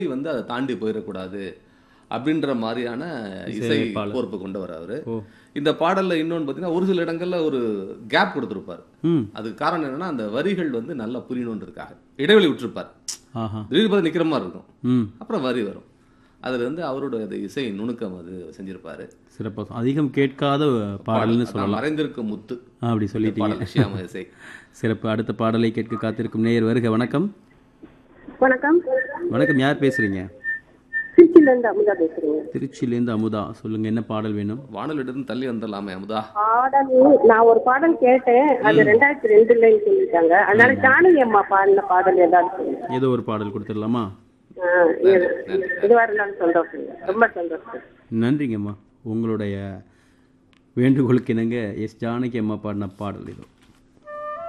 வந்து அதை தாண்டி போயிடக்கூடாது அப்படின்ற மாதிரியான இசை இசையமைப்பாளர். கோர்ப்பு கொண்டவர் அவரு ஓ இந்த பாடல்ல இன்னொன்று பார்த்தீங்கன்னா ஒரு சில இடங்கள்ல ஒரு கேப் கொடுத்துருப்பார் ம் அதுக்கு காரணம் என்னன்னா அந்த வரிகள் வந்து நல்லா புரியணுன்றதுக்காக இடைவெளி விட்டுருப்பார் ஆஹா திடீர்னு பார்த்து நிக்கிற மாதிரி இருக்கும் ம் அப்புறம் வரி வரும் அதுல வந்து அவரோட அந்த இசை நுணுக்கம் அது செஞ்சிருப்பாரு சிறப்பாக அதிகம் கேட்காத பாடல்னு நான் சொல்லலாம் மறைந்திருக்கும் முத்து ஆ, அப்படி இந்த சொல்லிட்டீங்க பாடல் ஷியாம இசை சிறப்பு அடுத்த பாடலை கேட்க காத்திருக்கும் நேயர் வருக வணக்கம் வணக்கம் வணக்கம் யார் பேசுறீங்க திருச்சியில இருந்து அமுதா பேசுறேங்க திருச்சியிலேருந்து அமுதா சொல்லுங்க என்ன பாடல் வேணும் வானலிருந்து தள்ளி வந்துடலாமே அமுதா பாடல் நான் ஒரு பாடல் கேட்டேன் அது ரெண்டாயிரத்தி ரெண்டுலன்னு சொல்லிட்டாங்க அதனால ஜானகி அம்மா பாடின பாடல் ஏதாவது சொல்லுங்க ஏதோ ஒரு பாடல் கொடுத்துடலாமா ஆ, இது- இதுவா இருந்தாலும் சந்தோஷம் ரொம்ப சந்தோஷம் நன்றிங்கம்மா உங்களுடைய வேண்டுகோளுக்கு இணங்க எஸ் ஜானகி அம்மா பாடின பாடல் இது